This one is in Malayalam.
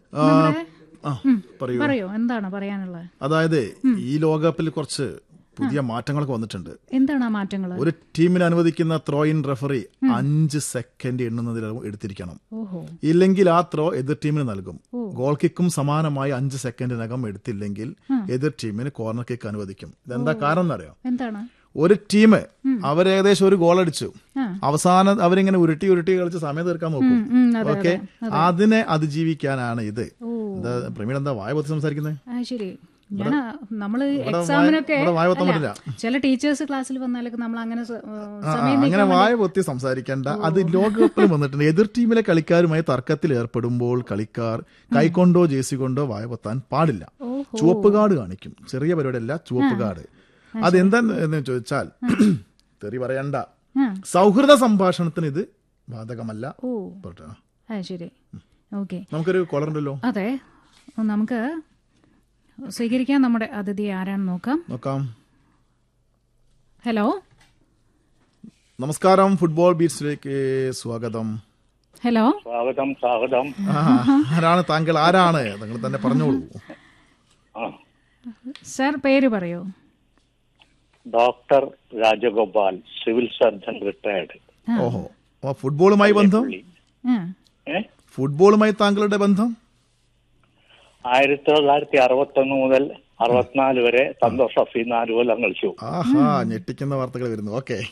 ആ, നമ്മുടെ ആ, പറയൂ പറയോ എന്താണ് പറയാനുള്ളത് അതായത് ഈ ലോകകപ്പിൽ കുറച്ച് പുതിയ മാറ്റങ്ങളൊക്കെ വന്നിട്ടുണ്ട് എന്താണ് ആ മാറ്റങ്ങൾ ഒരു ടീമിന് അനുവദിക്കുന്ന ത്രോ ഇൻ റെഫറി അഞ്ച് സെക്കൻഡ് എണ്ണുന്നതിൽ എടുത്തിരിക്കണം ഓഹോ ഇല്ലെങ്കിൽ ആ ത്രോ എതിർ ടീമിന് നൽകും ഗോൾ കിക്കും സമാനമായി അഞ്ച് സെക്കൻഡിനകം എടുത്തില്ലെങ്കിൽ എതിർ ടീമിന് കോർണർ കിക്ക് അനുവദിക്കും ഇതെന്താ കാരണം എന്നറിയോ എന്താണ് ഒരു ടീം അവർ ഏകദേശം ഒരു ഗോൾ അടിച്ചു ആ. അവസാനം അവരിങ്ങനെ ഉരുട്ടി ഉരുട്ടി കളിച്ച് സമയം തീർക്കാൻ നോക്കും ഉം, ഉം, അതെ, ഓക്കെ അതിനെ അതിജീവിക്കാനാണ് ഇത് എന്താ പ്രമീഡ് എന്താ വായ പൊത്തി സംസാരിക്കുന്നത് ആ ശരി ഞാൻ നമ്മള് എക്സാമിനൊക്കെ ഇവിടെ വായ പൊത്താൻ അല്ല, പറ്റില്ല ചില ടീച്ചേഴ്സ് ക്ലാസ്സിൽ വന്നാലൊക്കെ നമ്മൾ അങ്ങനെ സ- ഏ, ആ, സമയം അങ്ങനെ വായ പൊത്തി സംസാരിക്കേണ്ട അത് ലോകകപ്പിൽ വന്നിട്ടുണ്ട് എതിർ ടീമിലെ കളിക്കാരുമായി തർക്കത്തിൽ ഏർപ്പെടുമ്പോൾ കളിക്കാർ കൈകൊണ്ടോ ജേസി കൊണ്ടോ വായ പൊത്താൻ പാടില്ല ഓഹോ. ചുവപ്പ് കാർഡ് കാണിക്കും ചെറിയ പരിപാടിയല്ല ചുവപ്പ് കാർഡ് അതെന്താന്ന് ചോദിച്ചാൽ തെറി പറയണ്ട ആ. സൗഹൃദ സംഭാഷണത്തിന് ഇത് ബാധകമല്ല ഓ പോട്ടെ. ആ ശരി ഓക്കെ നമുക്കൊരു കോളർ ഉണ്ടല്ലോ അതെ നമുക്ക് സ്വീകരിക്കാൻ നമ്മുടെ അതിഥി ആരാണെന്ന് നോക്കാം നോക്കാം ഹലോ നമസ്കാരം ഫുട്ബോൾ ബീറ്റ്സിലേക്ക് സ്വാഗതം ഹലോ സ്വാഗതം സ്വാഗതം ആ, ആരാണ് താങ്കൾ ആരാണ് നിങ്ങൾ തന്നെ പറഞ്ഞോളൂ ആ സർ പേര് പറയൂ doctor Rajagopal civil surgeon retired ഓഹോ അപ്പൊ ഫുട്ബോളുമായി ബന്ധം ആ ഏ ഫുട്ബോളുമായി താങ്കളുടെ ബന്ധം ആയിരത്തി തൊള്ളായിരത്തി അറുപത്തി ഒന്ന് മുതൽ അറുപത്തിനാല് വരെ സന്തോഷ് ട്രോഫി നാല് കൊല്ലം കളിച്ചു ആഹാ ഞെട്ടിക്കുന്ന വാർത്തകൾ വരുന്നു ഓക്കെ